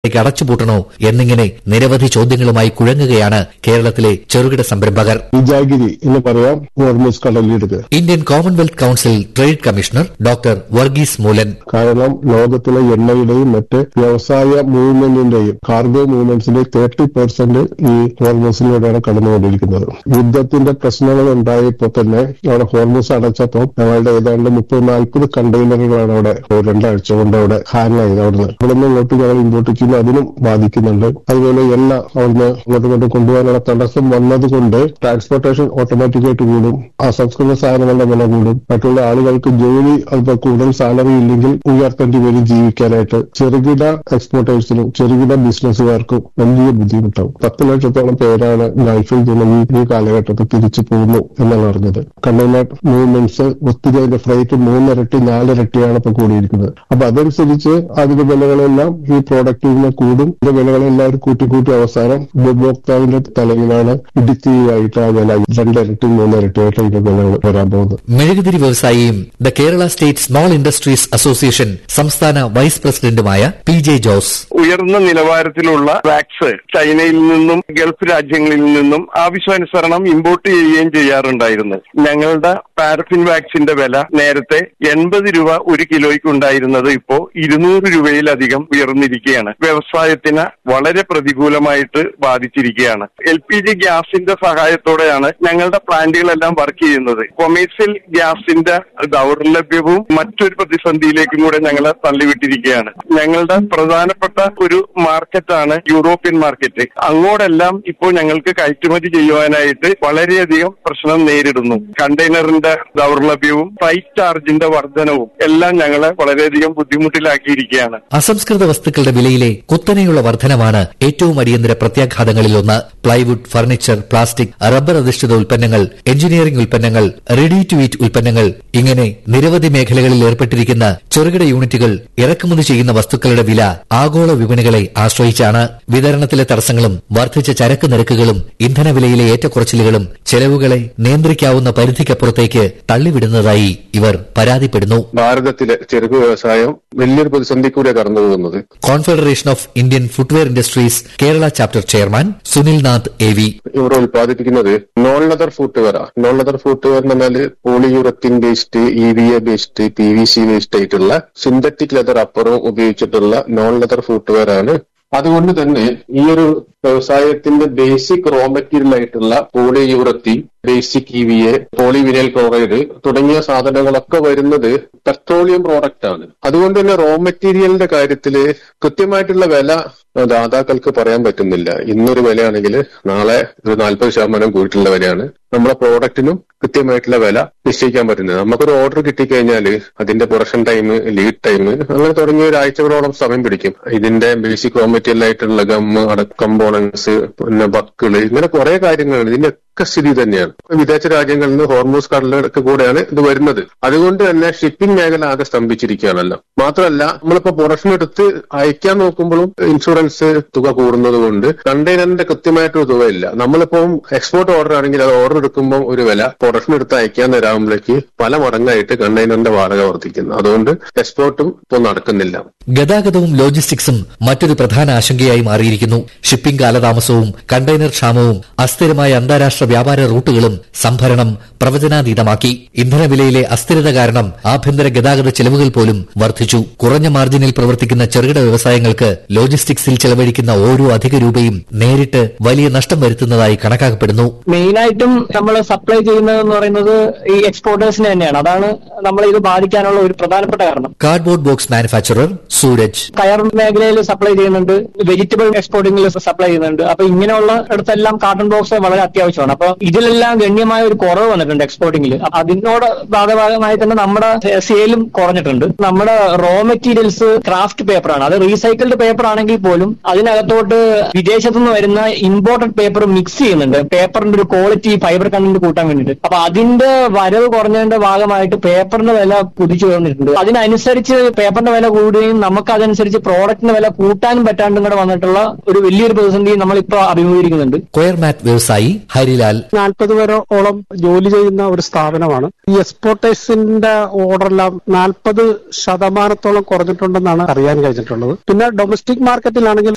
അടച്ചുപൂട്ടണോ എന്നിങ്ങനെ നിരവധി ചോദ്യങ്ങളുമായി കുഴങ്ങുകയാണ് കേരളത്തിലെ ചെറുകിട സംരംഭകർ വിജാഗിരി എന്ന് പറയാം ഹോർമൂസ് കടലിടുക Indian Commonwealth council trade commissioner doctor Varghese Moolan കാരണം ലോകത്തിലെ എണ്ണയുടെയും മറ്റ് വ്യവസായ മൂവ്മെന്റിന്റെയും കാർഗോ മൂവ്മെന്റ്സിന്റെ തേർട്ടി പെർസെന്റ് ഈ ഹോർമൂസിലൂടെയാണ് കടന്നുകൊണ്ടിരിക്കുന്നത് യുദ്ധത്തിന്റെ പ്രശ്നങ്ങൾ ഉണ്ടായപ്പോൾ തന്നെ അവിടെ ഹോർമൂസ് അടച്ചപ്പോൾ ഞങ്ങളുടെ ഏതാണ്ട് മുപ്പത് നാൽപ്പത് കണ്ടെയ്നറുകളാണ് അവിടെ ഒരു രണ്ടാഴ്ച കൊണ്ട് അവിടെ ഹാങ് ആയത് അവിടുന്ന് ഇവിടെ നിന്ന് ഇങ്ങോട്ട് ഞങ്ങൾ ഇമ്പോർട്ട് ചെയ്യുന്നു അതിനും ബാധിക്കുന്നുണ്ട് അതുപോലെ എണ്ണ അവിടുന്ന് ഇങ്ങോട്ട് ഇങ്ങോട്ട് കൊണ്ടുപോകാനുള്ള തടസ്സം വന്നതുകൊണ്ട് ട്രാൻസ്പോർട്ടേഷൻ ഓട്ടോമാറ്റിക്കായിട്ട് കൂടും അസംസ്കൃത സാധനങ്ങളുടെ വില കൂടും മറ്റുള്ള ആളുകൾക്ക് ജോലി അല്പം കൂടുതൽ സാലറി ഇല്ലെങ്കിൽ ഉയർത്തേണ്ടി വരും ജീവിക്കാനായിട്ട് ചെറുകിട എക്സ്പോർട്ടേഴ്സിനും ചെറുകിട ബിസിനസ്സുകാർക്കും വലിയ ബുദ്ധിമുട്ടാവും പത്ത് ലക്ഷത്തോളം പേരാണ് ഗൾഫിൽ നിന്നും ഈ- ഈ കാലഘട്ടത്തിൽ തിരിച്ചു പോകുന്നു എന്നാണ് അറിഞ്ഞത് കണ്ടെയ്നർ മൂവ്മെന്റ്സ് ഒത്തിരി അതിന്റെ ഫ്രൈറ്റ് മൂന്നിരട്ടി നാലിരട്ടിയാണ് ഇപ്പൊ കൂടിയിരിക്കുന്നത് അപ്പൊ അതനുസരിച്ച് അതിന്റെ വിലകളെല്ലാം ഈ പ്രോഡക്റ്റിന് കൂടും ഇതിന്റെ വിലകളെല്ലാവരും കൂട്ടിക്കൂട്ടി അവസാനം ഉപഭോക്താവിന്റെ തലയിലാണ് ഇടുത്തിയായിട്ട് ആ വില രണ്ടിരട്ടി മൂന്നിരട്ടിയായിട്ട് ഇതിന്റെ വിലകൾ വരാൻ പോകുന്നത് മെഴുകുതിരി വ്യവസായിയും the Kerala state small industries association സംസ്ഥാന വൈസ് പ്രസിഡന്റുമായ പി ജെ ജോസ് ഉയർന്ന നിലവാരത്തിലുള്ള വാക്സ് ചൈനയിൽ നിന്നും ഗൾഫ് രാജ്യങ്ങളിൽ നിന്നും ആവശ്യാനുസരണം ഇമ്പോർട്ട് ചെയ്യുകയും ചെയ്യാറുണ്ടായിരുന്നു ഞങ്ങളുടെ പാരഫിൻ വാക്സിന്റെ വില നേരത്തെ എൺപത് രൂപ ഒരു കിലോയ്ക്ക് ഉണ്ടായിരുന്നത് ഇപ്പോ ഇരുന്നൂറ് രൂപയിലധികം ഉയർന്നിരിക്കുകയാണ് വ്യവസായത്തിന് വളരെ പ്രതികൂലമായിട്ട് ബാധിച്ചിരിക്കുകയാണ് എൽ പി ജി ഗ്യാസിന്റെ സഹായത്തോടെയാണ് ഞങ്ങളുടെ പ്ലാന്റുകളെല്ലാം വർക്ക് ചെയ്യുന്നത് കൊമേഴ്സ്യൽ ഗ്യാസിന്റെ ദൗർലഭ്യവും മറ്റൊരു പ്രതിസന്ധിയിലേക്കും കൂടെ ഞങ്ങളെ തള്ളിവിട്ടിരിക്കുകയാണ് ഞങ്ങളുടെ പ്രധാനപ്പെട്ട ഒരു മാർക്കറ്റാണ് യൂറോപ്യൻ മാർക്കറ്റ് അങ്ങോട്ടെല്ലാം ഇപ്പോൾ ഞങ്ങൾക്ക് കയറ്റുമതി ചെയ്യുവാനായിട്ട് വളരെയധികം പ്രശ്നം നേരിടുന്നു കണ്ടെയ്നറിന്റെ ദൗർലഭ്യവും ഫ്ലൈറ്റ് ചാർജിന്റെ വർധനവും എല്ലാം ഞങ്ങളെ വളരെയധികം ബുദ്ധിമുട്ടിലാക്കിയിരിക്കുകയാണ് അസംസ്കൃത വസ്തുക്കളുടെ വിലയിലെ കുത്തനെയുള്ള വർധനമാണ് ഏറ്റവും അടിയന്തര പ്രത്യാഘാതങ്ങളിലൊന്ന് പ്ലൈവുഡ് ഫർണിച്ചർ പ്ലാസ്റ്റിക് റബ്ബർ അധിഷ്ഠിത ഉൽപ്പന്നങ്ങൾ എഞ്ചിനീയറിംഗ് ഉൽപ്പന്നങ്ങൾ റെഡി ടു ഈറ്റ് ഉൽപ്പന്നങ്ങൾ ഇങ്ങനെ നിരവധി മേഖലകളിൽ ഏർപ്പെട്ടിരിക്കുന്ന ചെറുകിട യൂണിറ്റുകൾ ഇറക്കുമതി ചെയ്യുന്ന വസ്തുക്കളുടെ വില ആഗോള വിപണികളെ ആശ്രയിച്ചാണ് വിതരണത്തിലെ തടസ്സങ്ങളും വർദ്ധിച്ച ചരക്ക് നിരക്കുകളും ഇന്ധനവിലയിലെ ഏറ്റക്കുറച്ചിലുകളും ചെലവുകളെ നിയന്ത്രിക്കാവുന്ന പരിധിക്കപ്പുറത്തേക്ക് തള്ളിവിടുന്നതായി ഇവർ പരാതിപ്പെടുന്നു ഭാരതത്തിലെ ചെറുകിട വ്യവസായം വലിയൊരു പ്രതിസന്ധി കൂടെ കടന്നു പോകുന്നത് confederation of Indian footwear industries Kerala chapter chairman Sunil Nath A V ഇവർ ഉൽപ്പാദിപ്പിക്കുന്നത് non leather footwear non leather footwear എന്ന് പറഞ്ഞാൽ polyurethane based E V A based P V C based ആയിട്ടുള്ള സിന്തറ്റിക് ലെതർ അപ്പുറം ഉപയോഗിച്ചിട്ടുള്ള നോൺ ലെതർ ഫുട്വെയർ ആണ് അതുകൊണ്ട് തന്നെ ഈ ഒരു വ്യവസായത്തിന്റെ ബേസിക് റോ മെറ്റീരിയൽ ആയിട്ടുള്ള polyurethane basic E V A polyvinyl chloride തുടങ്ങിയ സാധനങ്ങളൊക്കെ വരുന്നത് പെട്രോളിയം പ്രോഡക്റ്റ് ആണ് അതുകൊണ്ട് തന്നെ റോ മെറ്റീരിയലിന്റെ കാര്യത്തില് കൃത്യമായിട്ടുള്ള വില ദാതാക്കൾക്ക് പറയാൻ പറ്റുന്നില്ല ഇന്നൊരു വിലയാണെങ്കിൽ നാളെ ഒരു നാൽപ്പത് ശതമാനം കൂടിയിട്ടുള്ള വിലയാണ് നമ്മുടെ പ്രോഡക്റ്റിനും കൃത്യമായിട്ടുള്ള വില നിശ്ചയിക്കാൻ പറ്റുന്നത് നമുക്കൊരു ഓർഡർ കിട്ടിക്കഴിഞ്ഞാൽ അതിന്റെ പ്രൊഡക്ഷൻ ടൈം ലീഡ് ടൈം അങ്ങനെ തുടങ്ങിയ ഒരാഴ്ചകളോളം സമയം പിടിക്കും ഇതിന്റെ ബേസിക് റോ മെറ്റീരിയൽ ആയിട്ടുള്ള ഗമ്മ് അട കമ്പോണൻസ് പിന്നെ ബക്കിള് ഇങ്ങനെ കുറെ കാര്യങ്ങളുണ്ട് ഇതിന്റെ ഒക്കെ സ്ഥിതി തന്നെയാണ് വിദേശ രാജ്യങ്ങളിൽ നിന്ന് ഹോർമോസ് കടലൊക്കെ കൂടെയാണ് ഇത് വരുന്നത് അതുകൊണ്ട് തന്നെ ഷിപ്പിംഗ് മേഖല ആകെ സ്തംഭിച്ചിരിക്കുകയാണല്ലോ മാത്രമല്ല നമ്മളിപ്പോ പ്രൊഡക്ഷൻ എടുത്ത് അയക്കാൻ നോക്കുമ്പോഴും ഇൻഷുറൻസ് തുക കൂടുന്നത് കൊണ്ട് കണ്ടെയ്നറിന്റെ കൃത്യമായിട്ടൊരു തുകയില്ല നമ്മളിപ്പം എക്സ്പോർട്ട് ഓർഡർ ആണെങ്കിൽ അത് ഓർഡർ എടുക്കുമ്പോൾ ഒരു വില പ്രൊഡക്ഷൻ എടുത്ത് അയക്കാൻ തരാകുമ്പോഴേക്ക് പല മടങ്ങായിട്ട് കണ്ടെയ്നറിന്റെ വാടക വർദ്ധിക്കുന്നു അതുകൊണ്ട് എക്സ്പോർട്ടും ഇപ്പോൾ നടക്കുന്നില്ല ഗതാഗതവും ലോജിസ്റ്റിക്സും മറ്റൊരു പ്രധാന ആശങ്കയായി മാറിയിരിക്കുന്നു ഷിപ്പിംഗ് കാലതാമസവും കണ്ടെയ്നർ ക്ഷാമവും അസ്ഥിരമായ അന്താരാഷ്ട്ര വ്യാപാര റൂട്ടുകളും സംഭരണം പ്രവചനാതീതമാക്കി ഇന്ധനവിലയിലെ അസ്ഥിരത കാരണം ആഭ്യന്തര ഗതാഗത ചെലവുകൾ പോലും വർദ്ധിച്ചു കുറഞ്ഞ മാർജിനിൽ പ്രവർത്തിക്കുന്ന ചെറുകിട വ്യവസായങ്ങൾക്ക് ലോജിസ്റ്റിക്സിൽ ചെലവഴിക്കുന്ന ഓരോ അധിക രൂപയും നേരിട്ട് വലിയ നഷ്ടം വരുത്തുന്നതായി കണക്കാക്കപ്പെടുന്നു മെയിനായിട്ടും നമ്മൾ സപ്ലൈ ചെയ്യുന്നതെന്ന് പറയുന്നത് ഈ എക്സ്പോർട്ടേഴ്സിന് തന്നെയാണ് അതാണ് നമ്മൾ ഇത് ബാധിക്കാനുള്ള ഒരു പ്രധാനപ്പെട്ട കാരണം കാർഡ്ബോർഡ് ബോക്സ് മാനുഫാക്ചറർ സൂരജ് കയർ മേഖലയിൽ സപ്ലൈ ചെയ്യുന്നുണ്ട് വെജിറ്റബിൾ എക്സ്പോർട്ടിംഗിൽ സപ്ലൈ ചെയ്യുന്നുണ്ട് അപ്പൊ ഇങ്ങനെയുള്ള ഇടത്തെല്ലാം കാർട്ടൺ ബോക്സ് വളരെ അത്യാവശ്യമാണ് അപ്പൊ ഇതിലെല്ലാം ഗണ്യമായ ഒരു കുറവ് വന്നിട്ടുണ്ട് എക്സ്പോർട്ടിംഗിൽ അതിനോട് ഭാഗമായി തന്നെ നമ്മുടെ സെയിലും കുറഞ്ഞിട്ടുണ്ട് നമ്മുടെ റോ മെറ്റീരിയൽസ് ക്രാഫ്റ്റ് പേപ്പറാണ് അത് റീസൈക്കിൾഡ് പേപ്പർ ആണെങ്കിൽ പോലും അതിനകത്തോട്ട് വിദേശത്തു നിന്ന് വരുന്ന ഇമ്പോർട്ടഡ് പേപ്പർ മിക്സ് ചെയ്യുന്നുണ്ട് പേപ്പറിന്റെ ഒരു ക്വാളിറ്റി ഫൈബർ കണ്ടന്റ് കൂട്ടാൻ വേണ്ടിയിട്ട് അപ്പൊ അതിന്റെ വരവ് കുറഞ്ഞതിന്റെ ഭാഗമായിട്ട് പേപ്പറിന്റെ വില കുതിച്ചു വന്നിട്ടുണ്ട് അതിനനുസരിച്ച് പേപ്പറിന്റെ വില കൂടുകയും നമുക്ക് അതനുസരിച്ച് പ്രോഡക്റ്റിന്റെ വില കൂട്ടാനും പറ്റാണ്ടും കൂടെ വന്നിട്ടുള്ള ഒരു വലിയൊരു പ്രതിസന്ധി നമ്മളിപ്പോ അഭിമുഖീകരിക്കുന്നുണ്ട് കൊയർമാറ്റ് വ്യവസായി ഹരിലാൽ നാൽപ്പത് പേരോളം ജോലി ചെയ്യുന്ന ഒരു സ്ഥാപനമാണ് ഈ എക്സ്പോർട്ടേഴ്സിന്റെ ഓർഡറെല്ലാം നാൽപ്പത് ശതമാനത്തോളം കുറഞ്ഞിട്ടുണ്ടെന്നാണ് അറിയാൻ കഴിഞ്ഞിട്ടുള്ളത് പിന്നെ ഡൊമസ്റ്റിക് മാർക്കറ്റിലാണെങ്കിൽ